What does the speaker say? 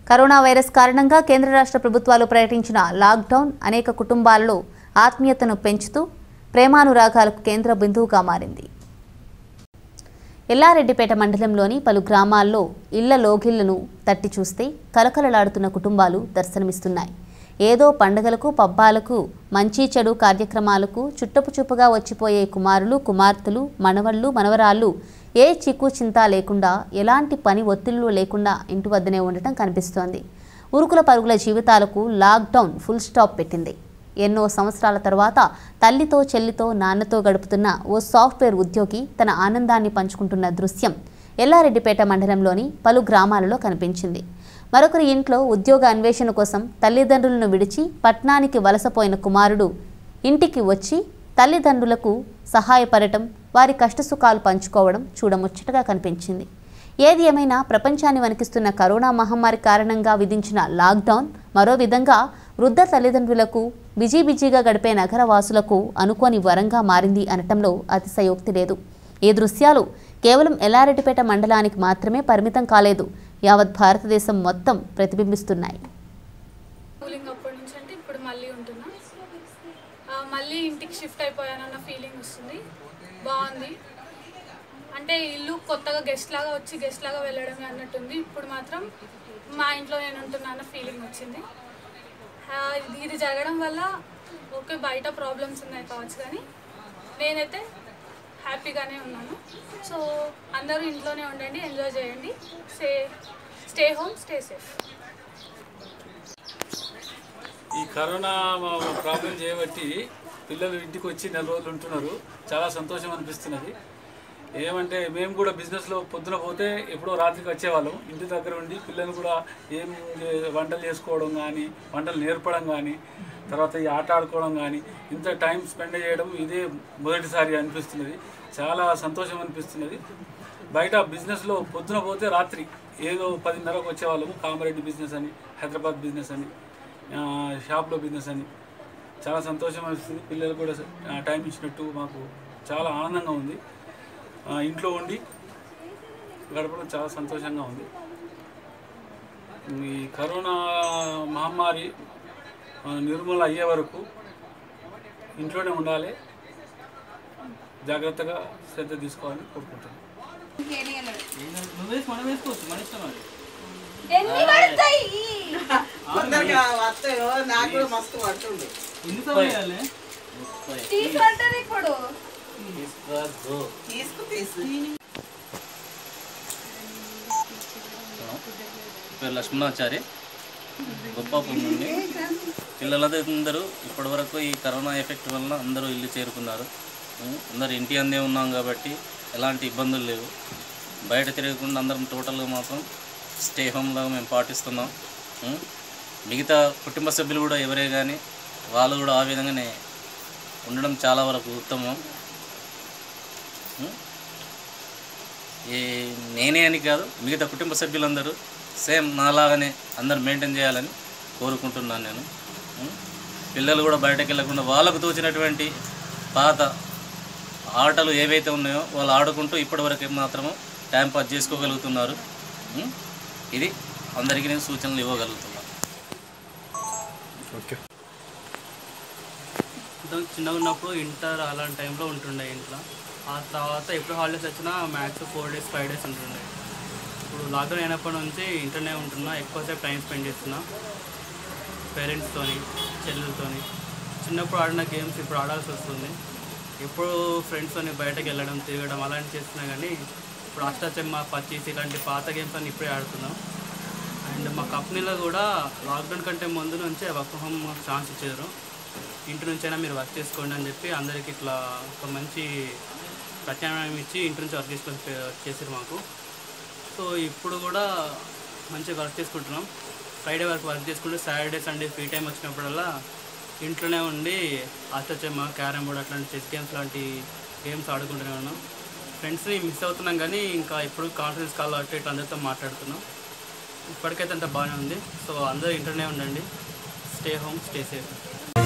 Corona virus కారణంగా కేంద్ర రాష్ట్ర ప్రభుత్వాలు ప్రకటించిన లాక్డౌన్ అనేక కుటుంబాలలో ఆత్మీయతను పెంచుతూ ప్రేమానురాగాలకు కేంద్ర బిందువుగా మారింది ఎల్లారెడ్డిపేట మండలంలోని పలు గ్రామాల్లో ఇళ్ల లోగిళ్లను తట్టి చూస్తే కలకలలాడుతున్న కుటుంబాలు దర్శనమిస్తున్నాయి ఏదో పండుగలకు పబ్బాలకు మంచి చెడు కార్యక్రమాలకు చుట్టపు చూపుగా వచ్చిపోయే కుమారులు కుమార్తెలు మనవళ్ళు మనవరాళ్ళు ఏ చిక్కు చింత లేకుండా ఎలాంటి పని ఒత్తిళ్లు లేకుండా ఇంటి వద్దనే ఉండటం కనిపిస్తోంది ఉరుకుల పరుగుల జీవితాలకు లాక్డౌన్ ఫుల్ స్టాప్ పెట్టింది ఎన్నో సంవత్సరాల తర్వాత తల్లితో చెల్లితో నాన్నతో గడుపుతున్న ఓ సాఫ్ట్వేర్ ఉద్యోగి తన ఆనందాన్ని పంచుకుంటున్న దృశ్యం ఎల్లారెడ్డిపేట మండలంలోని పలు గ్రామాలలో కనిపించింది మరొకరి ఇంట్లో ఉద్యోగ అన్వేషణ కోసం తల్లిదండ్రులను విడిచి పట్నానికి వలసపోయిన కుమారుడు ఇంటికి వచ్చి తల్లిదండ్రులకు సహాయపడటం వారి కష్టసుఖాలు పంచుకోవడం చూడముచ్చటగా కనిపించింది ఏది ఏమైనా ప్రపంచాన్ని వణికిస్తున్న కరోనా మహమ్మారి కారణంగా విధించిన లాక్డౌన్ మరో విధంగా వృద్ధ తల్లిదండ్రులకు బిజీ బిజీగా గడిపే నగరవాసులకు అనుకోని వరంగా మారింది అనటంలో అతిశయోక్తి లేదు ఈ దృశ్యాలు కేవలం ఎల్లారెడ్డిపేట మండలానికి మాత్రమే పరిమితం కాలేదు యావత్ భారతదేశం మొత్తం ప్రతిబింబిస్తున్నాయి కూలింగ్ అప్పటి నుంచి అంటే ఇప్పుడు మళ్ళీ ఉంటున్నా ఆ, మళ్ళీ ఇంటికి షిఫ్ట్ అయిపోయానన్న ఫీలింగ్ వస్తుంది బాగుంది అంటే ఇల్లు కొత్తగా గెస్ట్ లాగా వచ్చి గెస్ట్ లాగా వెళ్ళడమే అన్నట్టుంది ఇప్పుడు మాత్రం మా ఇంట్లో నేను ఉంటున్నా అన్న ఫీలింగ్ వచ్చింది ఆ, ఇది- ఇది జరగడం వల్ల ఓకే బయట ప్రాబ్లమ్స్ ఉన్నాయి కావచ్చు కానీ నేనైతే హ్యాపీగానే ఉన్నాను సో అందరూ ఇంట్లోనే ఉండండి ఎంజాయ్ చేయండి stay stay home stay safe ఈ కరోనా ప్రాబ్లం చేయబట్టి పిల్లలు ఇంటికి వచ్చి నెల రోజులు ఉంటున్నారు చాలా సంతోషం అనిపిస్తున్నది ఏమంటే మేము కూడా బిజినెస్లో పొద్దున పోతే ఎప్పుడో రాత్రికి వచ్చేవాళ్ళం ఇంటి దగ్గర ఉండి పిల్లలు కూడా ఏం చే- వంటలు చేసుకోవడం కానీ వంటలు నేర్పడం కానీ తర్వాత ఈ ఆట ఆడుకోవడం కానీ ఇంత టైం స్పెండ్ చేయడం ఇదే మొదటిసారి అనిపిస్తున్నది చాలా సంతోషం అనిపిస్తున్నది బయట బిజినెస్లో పొద్దున పోతే రాత్రి ఏదో పదిన్నరకు వచ్చేవాళ్ళము కామారెడ్డి బిజినెస్ అని హైదరాబాద్ బిజినెస్ అని ఆ, షాప్లో బిజినెస్ అని చాలా సంతోషం అనిపిస్తుంది పిల్లలు కూడా ఆ, టైం ఇచ్చినట్టు మాకు చాలా ఆనందంగా ఉంది ఆ, ఇంట్లో ఉండి గడపడం చాలా సంతోషంగా ఉంది ఈ కరోనా మహమ్మారి ఆ, నిర్మూలన అయ్యే వరకు ఇంట్లోనే ఉండాలి జాగ్రత్తగా శ్రద్ధ తీసుకోవాలని కోరుకుంటున్నాను నువ్వేసి మనం వేసుకోవచ్చు మన ఇష్టం అది కొందరికి వస్తాయో నాకు కూడా మస్తు పడుతుంది ఎన్నిసార్లు వేయాలి తీసుకు తీసు పేరు లక్ష్మణాచారి గొప్పాపూర్ నుండి పిల్లలందరూ ఇప్పటి వరకు ఈ కరోనా ఎఫెక్ట్ వలన అందరూ ఇల్లు చేరుకున్నారు ఉం, అందరూ ఇంటి అందే ఉన్నాం కాబట్టి ఎలాంటి ఇబ్బందులు లేవు బయట తిరగకుండా అందరం టోటల్గా మాత్రం స్టే హోమ్లో మేము పాటిస్తున్నాం ఉం. మిగతా కుటుంబ సభ్యులు కూడా ఎవరే కానీ వాళ్ళు కూడా ఆ విధంగానే ఉండడం చాలా వరకు ఉత్తమం ఉం. ఈ నేనే అని కాదు మిగతా కుటుంబ సభ్యులందరూ సేమ్ నాలాగానే అందరు మెయింటైన్ చేయాలని కోరుకుంటున్నాను నేను ఉం? పిల్లలు కూడా బయటకు వెళ్ళకుండా వాళ్ళకు తోచినటువంటి పాత ఆటలు ఏవైతే ఉన్నాయో వాళ్ళు ఆడుకుంటూ ఇప్పటివరకు మాత్రము టైం పాస్ చేసుకోగలుగుతున్నారు ఉం? ఇది అందరికీ నేను సూచనలు ఇవ్వగలుగుతున్నాను ఇంతకు చిన్నగా ఉన్నప్పుడు ఇంటర్ అలాంటి టైంలో ఉంటుండే ఇంట్లో ఆ తర్వాత ఎప్పుడు హాలిడేస్ వచ్చినా max four days five days ఉంటుండే ఇప్పుడు లాక్డౌన్ అయినప్పటి నుంచి ఇంటర్నే ఉంటున్నా ఎక్కువసేపు టైం స్పెండ్ చేస్తున్నా పేరెంట్స్తోని చెల్లెలతోని చిన్నప్పుడు ఆడిన గేమ్స్ ఇప్పుడు ఆడాల్సి వస్తుంది ఎప్పుడు ఫ్రెండ్స్తోని బయటకు వెళ్ళడం తిరగడం అలాంటివి చేస్తున్నా కానీ ఇప్పుడు అష్టాచెమ్మ పచ్చీస్ ఇలాంటి పాత గేమ్స్ అన్ని ఇప్పుడే ఆడుతున్నాం అండ్ మా కంపెనీలో కూడా లాక్డౌన్ కంటే ముందు నుంచే వర్క్ ఫ్రమ్ హోమ్ ఛాన్స్ ఇచ్చారు ఇంటి నుంచైనా మీరు వర్క్ చేసుకోండి అని చెప్పి అందరికి ఇట్లా ఒక మంచి ప్రత్యామ్నాయం ఇచ్చి ఇంటి నుంచి వర్క్ చేసుకొని పే- చేసారు మాకు సో ఇప్పుడు కూడా మంచిగా వర్క్ చేసుకుంటున్నాం ఫ్రైడే వరకు వర్క్ చేసుకుంటూ సాటర్డే సండే ఫ్రీ టైం వచ్చినప్పుడల్లా ఇంట్లోనే ఉండి అష్టచమ్మ క్యారమ్ బోర్డ్ అట్లాంటి చెస్ గేమ్స్ లాంటి గేమ్స్ ఆడుకుంటూనే ఉన్నాం ఫ్రెండ్స్ని మిస్ అవుతున్నాం కానీ ఇంకా ఇప్పుడు కాన్ఫరెన్స్ కాల్ అటు ఇట్లా అందరితో మాట్లాడుతున్నాం ఇప్పటికైతే అంత బాగానే ఉంది సో అందరూ ఇంటర్నే ఉండండి స్టే హోమ్ స్టే సేఫ్